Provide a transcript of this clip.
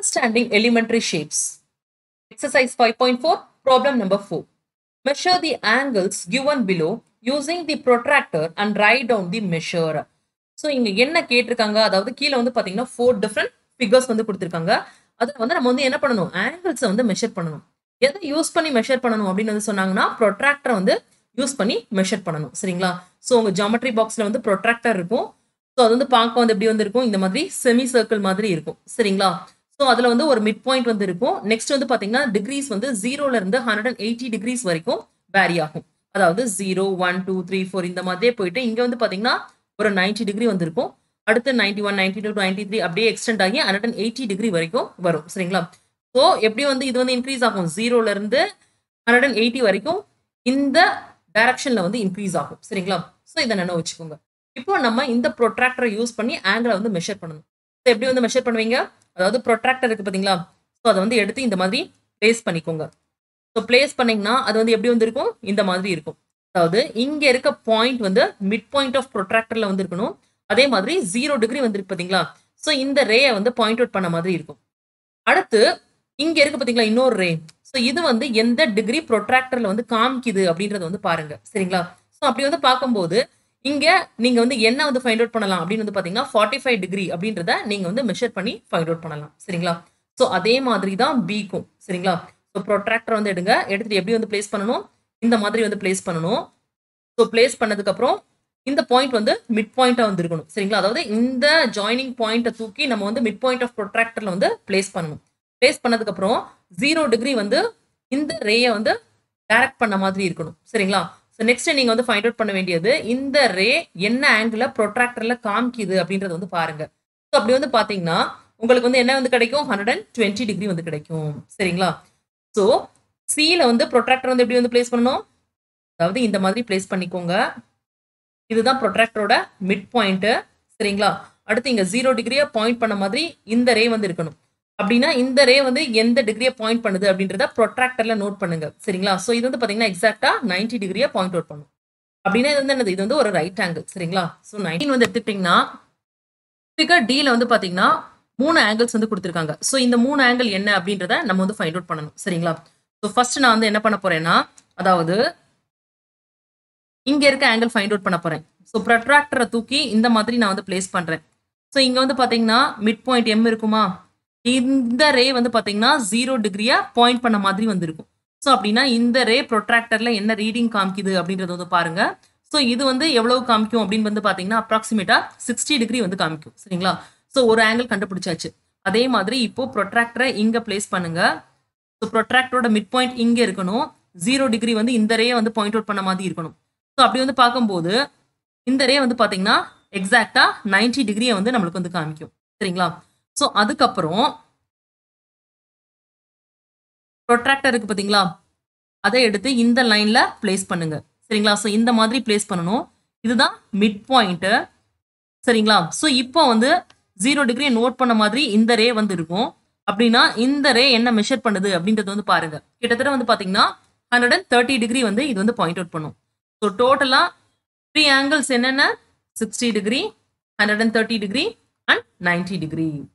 Understanding elementary shapes. Exercise 5.4, problem number 4. Measure the angles given below using the protractor and write down the measure. So இங்க என்ன கேட்டிருக்காங்க அதாவது கீழே வந்து பாத்தீங்கன்னா ஃபோர் டிஃப்ரெண்ட் ஃபிகர்ஸ் வந்து கொடுத்துருக்காங்க அதுல வந்து நம்ம வந்து என்ன பண்ணணும் ஆங்கிள்ஸை வந்து மெஷர் பண்ணணும் எதை யூஸ் பண்ணி மெஷர் பண்ணணும் அப்படின்னு வந்து சொன்னாங்கன்னா ப்ரொட்ராக்டரை வந்து யூஸ் பண்ணி மெஷர் பண்ணணும் சரிங்களா ஸோ உங்க ஜாமெட்ரி பாக்ஸ்ல வந்து ப்ரொட்ராக்டர் இருக்கும் ஸோ அது வந்து பார்க்க வந்து எப்படி வந்து இருக்கும் இந்த மாதிரி செமி சர்க்கிள் மாதிரி இருக்கும் சரிங்களா ஸோ அதுல வந்து ஒரு மிட் பாயிண்ட் வந்து இருக்கும் நெக்ஸ்ட் வந்து பாத்தீங்கன்னா டிகிரிஸ் வந்து ஜீரோல இருந்து ஹண்ட்ரட் அண்ட் எயிட்டி டிகிரிஸ் வரைக்கும் வேரி ஆகும் அதாவது zero one two three four இந்த மாதிரியே போயிட்டு இங்க வந்து பாத்தீங்கன்னா ஒரு நைன்டி டிகிரி வந்திருக்கும் அடுத்து ninety one ninety two ninety three அப்படியே எக்ஸ்டெண்ட் ஆகி ஹண்ட்ரட் அண்ட் எயிட்டி டிகிரி வரைக்கும் வரும் சரிங்களா ஸோ எப்படி வந்து இது வந்து இன்க்ரீஸ் ஆகும் ஜீரோல இருந்து ஹண்ட்ரட் அண்ட் எயிட்டி வரைக்கும் இந்த டைரக்ஷன்ல வந்து இன்க்ரீஸ் ஆகும் சரிங்களா ஸோ இதை நினைவு வச்சுக்கோங்க இப்போ நம்ம இந்த ப்ரொட்ராக்டரை யூஸ் பண்ணி ஆங்கிளை வந்து மெஷர் பண்ணணும் ஸோ எப்படி வந்து மெஷர் பண்ணுவீங்க அதாவது ப்ரொட்ராக்டர் இருக்கு பார்த்தீங்களா ஸோ அதை வந்து எடுத்து இந்த மாதிரி பிளேஸ் பண்ணிக்கோங்க ஸோ பிளேஸ் பண்ணீங்கன்னா அது வந்து எப்படி வந்து இருக்கும் இந்த மாதிரி இருக்கும் அதாவது இங்க இருக்க பாயிண்ட் வந்து மிட் பாயிண்ட் ஆஃப் ப்ரொட்ராக்டர்ல வந்து இருக்கணும் அதே மாதிரி ஜீரோ டிகிரி வந்துருக்கு பாத்தீங்களா ஸோ இந்த ரேயை வந்து பாயிண்ட் அவுட் பண்ண மாதிரி இருக்கும் அடுத்து இங்க இருக்கு பாத்தீங்களா இன்னொரு ரே ஸோ இது வந்து எந்த டிகிரி ப்ரொட்ராக்டர்ல வந்து காமிக்குது அப்படின்றத வந்து பாருங்க சரிங்களா ஸோ அப்படி வந்து பார்க்கும்போது இங்க நீங்க வந்து என்ன வந்து ஃபைண்ட் அவுட் பண்ணலாம் அப்படின்னு வந்து பாத்தீங்கன்னா ஃபார்ட்டி ஃபைவ் டிகிரி அப்படின்றத நீங்க வந்து மெஷர் பண்ணி ஃபைண்ட் அவுட் பண்ணலாம் சரிங்களா ஸோ அதே மாதிரி தான் பிக்கும் சரிங்களா ஸோ ப்ரொட்ராக்டர் வந்து எடுங்க எடுத்துட்டு எப்படி வந்து பிளேஸ் பண்ணணும் இந்த மாதிரி வந்து பிளேஸ் பண்ணணும் ஸோ பிளேஸ் பண்ணதுக்கு அப்புறம் இந்த பாயிண்ட் வந்து மிட் பாயிண்டா வந்து இருக்கணும் சரிங்களா அதாவது இந்த ஜாயினிங் பாயிண்ட்டை தூக்கி நம்ம வந்து மிட் பாயிண்ட் ஆஃப் ப்ரொட்ராக்டர்ல வந்து பிளேஸ் பண்ணணும் பிளேஸ் பண்ணதுக்கு அப்புறம் ஜீரோ டிகிரி வந்து இந்த ரேயை வந்து டைரக்ட் பண்ண மாதிரி இருக்கணும் சரிங்களா ஸோ நெக்ஸ்ட் நீங்க வந்து ஃபைண்ட் அவுட் பண்ண வேண்டியது இந்த ரே என்ன ஆங்கிள் ப்ரொட்ராக்டர்ல காமிக்குது அப்படின்றத வந்து பாருங்க ஸோ அப்படி வந்து பாத்தீங்கன்னா உங்களுக்கு வந்து என்ன வந்து கிடைக்கும் ஹண்ட்ரட் அண்ட் டுவெண்ட்டி டிகிரி வந்து கிடைக்கும் சரிங்களா ஸோ சில வந்து ப்ரொட்ராக்டர் வந்து எப்படி வந்து பிளேஸ் பண்ணணும் அதாவது இந்த மாதிரி பிளேஸ் பண்ணிக்கோங்க இதுதான் ப்ரொட்ராக்டரோட மிட் பாயிண்ட் சரிங்களா அடுத்து இங்க ஜீரோ டிகிரியை பாயிண்ட் பண்ண மாதிரி இந்த ரே வந்து இருக்கணும் அப்படின்னா இந்த ரே வந்து எந்த டிகிரியை பாயிண்ட் பண்ணுது அப்படின்றத ப்ரொட்ராக்டர்ல நோட் பண்ணுங்க சரிங்களா ஸோ இது வந்து பாத்தீங்கன்னா எக்ஸாக்டா நைன்டி டிகிரியை பாயிண்ட் அவுட் பண்ணும் அப்படின்னா இது வந்து என்னது இது வந்து ஒரு ரைட் ஆங்கிள் சரிங்களா ஸோ நைன்டீன் வந்து எடுத்துக்கிட்டீங்கன்னா ஃபிகர் டில வந்து பாத்தீங்கன்னா மூணு ஆங்கிள்ஸ் வந்து கொடுத்துருக்காங்க ஸோ இந்த மூணு ஆங்கிள் என்ன அப்படின்றத நம்ம வந்து ஃபைண்ட் அவுட் பண்ணணும் சரிங்களா ஸோ ஃபர்ஸ்ட் நான் வந்து என்ன பண்ண போறேன்னா அதாவது இங்க இருக்க ஆங்கிள் ஃபைண்ட் அவுட் பண்ண போறேன் ஸோ ப்ரொட்ராக்டரை தூக்கி இந்த மாதிரி நான் வந்து பிளேஸ் பண்றேன் ஸோ இங்க வந்து பாத்தீங்கன்னா மிட் பாயிண்ட் எம் இருக்குமா இந்த ரே வந்து பாத்தீங்கன்னா ஜீரோ டிகிரியா பாயிண்ட் பண்ண மாதிரி வந்திருக்கும் ஸோ அப்படின்னா இந்த ரே ப்ரொட்ராக்டர்ல என்ன ரீடிங் காமிக்குது அப்படின்றத வந்து பாருங்க ஸோ இது வந்து எவ்வளவு காமிக்கும் அப்படின்னு வந்து பாத்தீங்கன்னா அப்ராக்சிமேட்டா சிக்ஸ்டி டிகிரி வந்து காமிக்கும் சரிங்களா ஸோ ஒரு ஆங்கிள் கண்டுபிடிச்சாச்சு அதே மாதிரி இப்போ ப்ரொட்ராக்டரை இங்க பிளேஸ் பண்ணுங்க ஸோ ப்ரொட்ராக்டரோட மிட் பாயிண்ட் இங்க இருக்கணும் ஜீரோ டிகிரி வந்து இந்த ரே வந்து பாயிண்ட் அவுட் பண்ண மாதிரி இருக்கணும் ஸோ அப்படி வந்து பார்க்கும்போது இந்த ரே வந்து பார்த்தீங்கன்னா எக்ஸாக்டா நைன்டி டிகிரியை வந்து நம்மளுக்கு வந்து காமிக்கும் சரிங்களா ஸோ அதுக்கப்புறம் ப்ரொட்ராக்டர் இருக்கு பார்த்தீங்களா அதை எடுத்து இந்த லைன்ல பிளேஸ் பண்ணுங்க சரிங்களா ஸோ இந்த மாதிரி பிளேஸ் பண்ணணும் இதுதான் மிட் பாயிண்ட் சரிங்களா ஸோ இப்போ வந்து ஜீரோ டிகிரி நோட் பண்ண மாதிரி இந்த ரே வந்து இருக்கும் அப்படின்னா இந்த ரே என்ன மெஷர் பண்ணுது அப்படின்றது வந்து பாருங்க கிட்டத்தட்ட வந்து பாத்தீங்கன்னா ஹண்ட்ரட் அண்ட் தேர்ட்டி டிகிரி வந்து இது வந்து பாயிண்ட் அவுட் பண்ணும் ஸோ டோட்டலாக த்ரீ ஆங்கிள்ஸ் என்னென்ன sixty degree hundred and thirty degree and ninety degree